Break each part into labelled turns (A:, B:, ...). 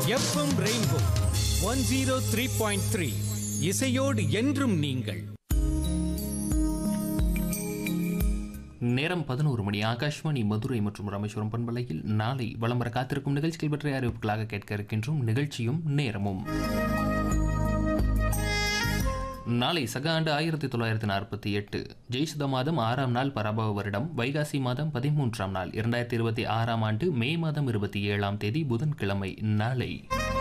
A: FM rainbow one zero three point three இசையோடு என்றும் நீங்கள்
B: நேரம் பதினோரு மணி ஆகாஷ்வாணி மதுரை மற்றும் ராமேஸ்வரம் பண்பலையில் நாளை வலம் வர காத்திருக்கும் நிகழ்ச்சிகள் பற்றிய அறிவிப்புகளாக கேட்க இருக்கின்றோம் நிகழ்ச்சியும் நேரமும் நாளை சக ஆண்டு ஆயிரத்தி தொள்ளாயிரத்தி நாற்பத்தி எட்டு ஜெய்சுத மாதம் ஆறாம் நாள் பராபவ வருடம் வைகாசி மாதம் பதிமூன்றாம் நாள் இரண்டாயிரத்தி இருபத்தி ஆறாம் ஆண்டு மே மாதம் இருபத்தி ஏழாம் தேதி புதன்கிழமை நாளை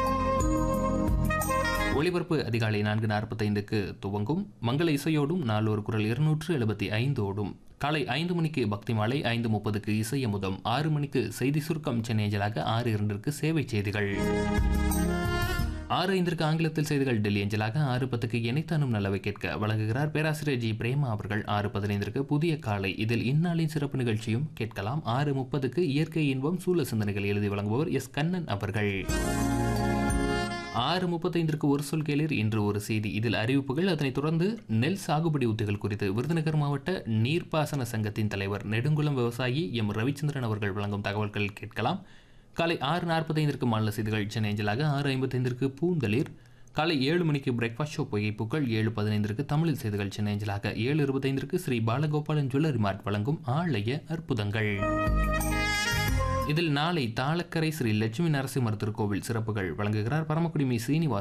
B: ஒளிபரப்பு அதிகாலை நான்கு நாற்பத்தைந்துக்கு துவங்கும் மங்கள இசையோடும் நாளொரு குரல் இருநூற்று எழுபத்தி ஐந்தோடும் காலை ஐந்து மணிக்கு பக்தி மாலை ஐந்து முப்பதுக்கு இசையமுதம் ஆறு மணிக்கு செய்தி சுருக்கம் சென்னையஞ்சலாக ஆறு இரண்டிற்கு சேவை செய்திகள் ஆறு ஐந்திற்கு ஆங்கிலத்தில் செய்திகள் டெல்லி அஞ்சலாக ஆறு பத்துக்கு இணைத்தானும் நல்லவை கேட்க வழங்குகிறார் பேராசிரியர் ஜி பிரேமா அவர்கள் ஆறு பதினைந்திற்கு புதிய காலை இதில் இந்நாளின் சிறப்பு நிகழ்ச்சியும் கேட்கலாம் ஆறு முப்பதுக்கு இயற்கை இன்பம் சூழ சிந்தனைகள் எழுதி வழங்குபவர் எஸ் கண்ணன் அவர்கள் ஆறு முப்பத்தைந்திற்கு ஒரு சொல் கேளீர் இன்று ஒரு செய்தி இதில் அறிவிப்புகள் அதனைத் தொடர்ந்து நெல் சாகுபடி உத்திகள் குறித்து விருதுநகர் மாவட்ட நீர்ப்பாசன சங்கத்தின் தலைவர் நெடுங்குளம் விவசாயி எம் ரவிச்சந்திரன் அவர்கள் வழங்கும் தகவல்கள் கேட்கலாம் காலை ஆறு நாற்பத்தைந்திற்கு மாநில செய்திகள் சென்னை அஞ்சலாக ஆறு ஐம்பத்தைந்திற்கு பூந்தளிர் காலை ஏழு மணிக்கு பிரேக்ஃபாஸ்ட் ஷோ புகைப்புகள் ஏழு பதினைந்திற்கு தமிழில் செய்திகள் சென்னை அஞ்சலாக ஏழு இருபத்தைந்திற்கு ஸ்ரீ பாலகோபாலன் ஜுவல்லரி மார்ட் வழங்கும் ஆலய அற்புதங்கள் இதில் நாளை தாளக்கரை ஸ்ரீ லட்சுமி நரசிம்மர் திருக்கோவில் சிறப்புகள் வழங்குகிறார் பரமக்குடி மீ சீனிவாசன்